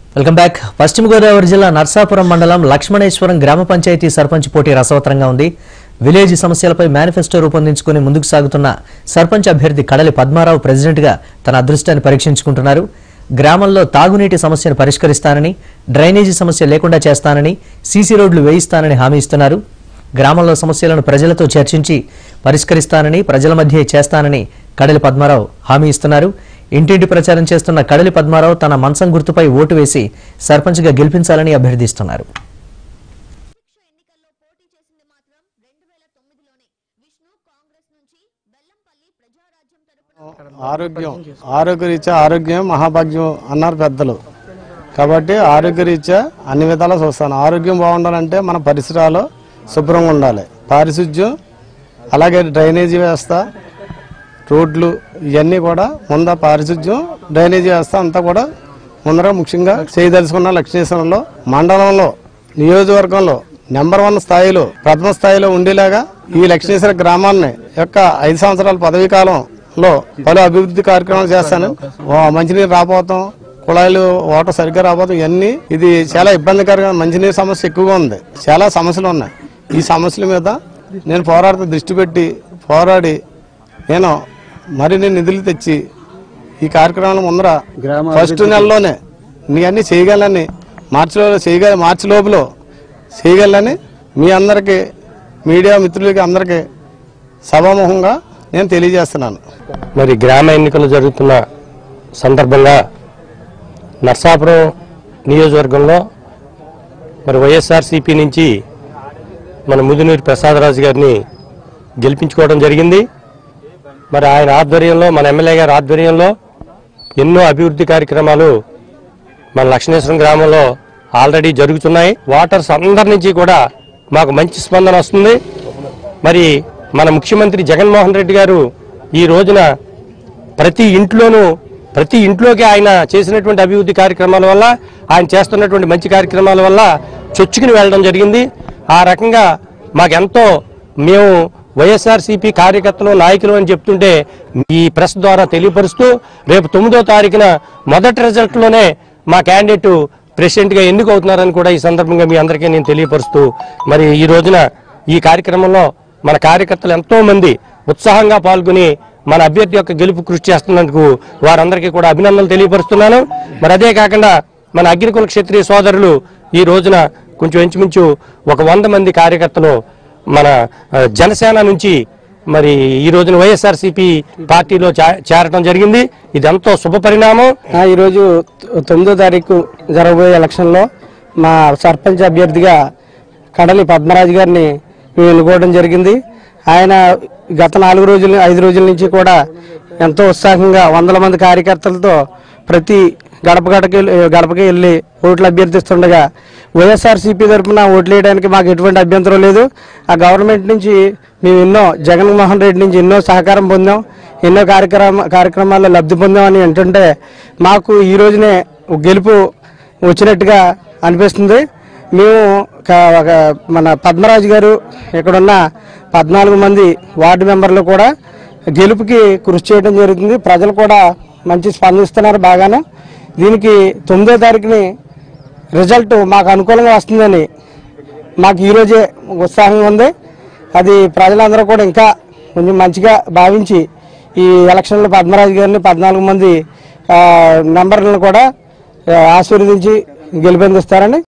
welcome back పశ్చిమ గోదావరి జిల్లా నర్సాపురం మండలం లక్ష్మణేశ్వరం గ్రామ పంచాయతీ సర్పంచ్ పోటీ రసవత్తరంగా ఉంది విలేజ్ సమస్యలపై మేనిఫెస్టో రూపొందించుకుని ముందుకు సాగుతున్న సర్పంచ్ అభ్యర్థి కడలి పద్మారావు ప్రెసిడెంట్గా తన అదృష్టాన్ని పరీక్షించుకుంటున్నారు గ్రామంలో తాగునీటి సమస్యను పరిష్కరిస్తానని డ్రైనేజీ సమస్య లేకుండా చేస్తానని సీసీ రోడ్లు వేయిస్తానని హామీ ఇస్తున్నారు గ్రామంలో సమస్యలను ప్రజలతో చర్చించి పరిష్కరిస్తానని ప్రజల మధ్య చేస్తానని కడలి పద్మారావు హామీ ఇస్తున్నారు ఇంటింటి ప్రచారం చేస్తున్న కడలి పద్మారావు తన మంచం గుర్తుపై ఓటు వేసి సర్పంచ్గా గెలిపించాలని అభ్యర్థిస్తున్నారు అధ్యక్ష ఎన్నికల్లో పోటీ చేసింది మాత్రం రెండు వేల తొమ్మిదిలోనే విష్ణు కాంగ్రెస్ నుంచి బెల్లంపల్లి ప్రజారాజ్యం తరపున ఆరోగ్యం ఆరోగ్యరీత్యా ఆరోగ్యం మహాభాగ్యం అన్నారు పెద్దలు కాబట్టి ఆరోగ్యరీత్యా అన్ని విధాలా చూస్తాను ఆరోగ్యం బాగుండాలంటే మన పరిసరాలు శుభ్రంగా ఉండాలి పారిశుధ్యం అలాగే డ్రైనేజీ వ్యవస్థ రోడ్లు ఇవన్నీ కూడా ముంద పారిశుధ్యం డ్రైనేజీ వ్యవస్థ అంతా కూడా ముందర ముఖ్యంగా చేయదలుచుకున్న లక్ష్మీశ్వరంలో మండలంలో నియోజకవర్గంలో నెంబర్ వన్ స్థాయిలో ప్రథమ స్థాయిలో ఉండేలాగా ఈ లక్ష్మీశ్వర గ్రామాన్ని యొక్క ఐదు సంవత్సరాల పదవీ కాలంలో పలు అభివృద్ధి కార్యక్రమాలు చేస్తాను ఓ మంచినీరు రాబోతాం కుళాయిలు వాటర్ సరిగ్గా రాబోతాం ఇవన్నీ ఇది చాలా ఇబ్బందికరంగా మంచినీరు సమస్య ఎక్కువగా ఉంది చాలా సమస్యలు ఉన్నాయి ఈ సమస్యల మీద నేను పోరాడుతూ దృష్టి పెట్టి పోరాడి నేను మరిన్ని నిధులు తెచ్చి ఈ కార్యక్రమాల ముందర ఫస్ట్ నెలలోనే నీ అన్ని చేయగలని మార్చిలో చేయగల మార్చి లోపల చేయగలని మీ అందరికీ మీడియా మిత్రులకి అందరికీ సభాముఖంగా నేను తెలియజేస్తున్నాను మరి గ్రామ ఎన్నికలు జరుగుతున్న సందర్భంగా నర్సాపురం నియోజకవర్గంలో మరి వైఎస్ఆర్సీపీ నుంచి మన ముదునూరి ప్రసాదరాజు గారిని గెలిపించుకోవడం జరిగింది మరి ఆయన ఆధ్వర్యంలో మన ఎమ్మెల్యే గారి ఆధ్వర్యంలో ఎన్నో అభివృద్ధి కార్యక్రమాలు మన లక్ష్మేశ్వరం గ్రామంలో ఆల్రెడీ జరుగుతున్నాయి వాటర్స్ అందరి నుంచి కూడా మాకు మంచి స్పందన వస్తుంది మరి మన ముఖ్యమంత్రి జగన్మోహన్ రెడ్డి గారు ఈ రోజున ప్రతి ఇంట్లోనూ ప్రతి ఇంట్లోకి ఆయన చేసినటువంటి అభివృద్ధి కార్యక్రమాల వల్ల ఆయన చేస్తున్నటువంటి మంచి కార్యక్రమాల వల్ల చొచ్చుకుని వెళ్ళడం జరిగింది ఆ రకంగా మాకెంతో మేము వైఎస్ఆర్సీపీ కార్యకర్తలు నాయకులు అని చెప్తుంటే ఈ ప్రెస్ ద్వారా తెలియపరుస్తూ రేపు తొమ్మిదో తారీఖున మొదటి రిజల్ట్లోనే మా క్యాండిడేట్ ప్రెసిడెంట్గా ఎన్నికవుతున్నారని కూడా ఈ సందర్భంగా మీ అందరికీ నేను తెలియపరుస్తూ మరి ఈ రోజున ఈ కార్యక్రమంలో మన కార్యకర్తలు ఎంతో మంది ఉత్సాహంగా పాల్గొని మన అభ్యర్థి యొక్క గెలుపు కృషి చేస్తున్నందుకు వారందరికీ కూడా అభినందనలు తెలియపరుస్తున్నాను మరి అదే కాకుండా మన అగ్నికుల క్షత్రియ సోదరులు ఈ రోజున కొంచెం ఇంచుమించు ఒక వంద మంది కార్యకర్తలు మన ఆ, జనసేన నుంచి మరి ఈ రోజున వైఎస్ఆర్సీపీ పార్టీలో చే- చేరటం జరిగింది ఇది ఎంతో శుభ పరిణామం ఆ, ఈరోజు తొ- తొమ్మిదో తారీఖు జరగబోయే ఎలక్షన్లో మా సర్పంచ్ అభ్యర్థిగా కడలి పద్మరాజు గారిని మేము ఎన్నుకోవడం జరిగింది ఆయన గత నాలుగు రోజులు ఐదు రోజుల నుంచి కూడా ఎంతో ఉత్సాహంగా వందల మంది కార్యకర్తలతో ప్రతి గడప గడపకి గడపకి వెళ్ళి ఓట్లు అభ్యర్థిస్తుండగా వైఎస్ఆర్సీపీ తరఫున ఓట్లు వేయడానికి మాకు ఎటువంటి అభ్యంతరం లేదు ఆ గవర్నమెంట్ నుంచి మేము ఎన్నో జగన్మోహన్ రెడ్డి నుంచి ఎన్నో సహకారం పొందాం ఎన్నో కార్యక్రమ కార్యక్రమాల్లో లబ్ధి పొందామని అంటుంటే మాకు ఈ రోజునే గెలుపు వచ్చినట్టుగా అనిపిస్తుంది మేము క- ఒక మన పద్మరాజు గారు ఇక్కడున్న పద్నాలుగు మంది వార్డు మెంబర్లు కూడా గెలుపుకి కృషి చేయడం జరుగుతుంది ప్రజలు కూడా మంచి స్పందిస్తున్నారు బాగాను దీనికి తొమ్మిదో తారీఖుని రిజల్ట్ మాకు అనుకూలంగా వస్తుందని మాకు ఈరోజే ఉత్సాహంగా ఉంది అది ప్రజలందరూ కూడా ఇంకా కొంచెం మంచిగా భావించి ఈ ఎలక్షన్లో పద్మరాజు గారిని పద్నాలుగు మంది ఆ, మెంబర్లను కూడా ఆ, ఆశీర్వదించి గెలుపొందిస్తారని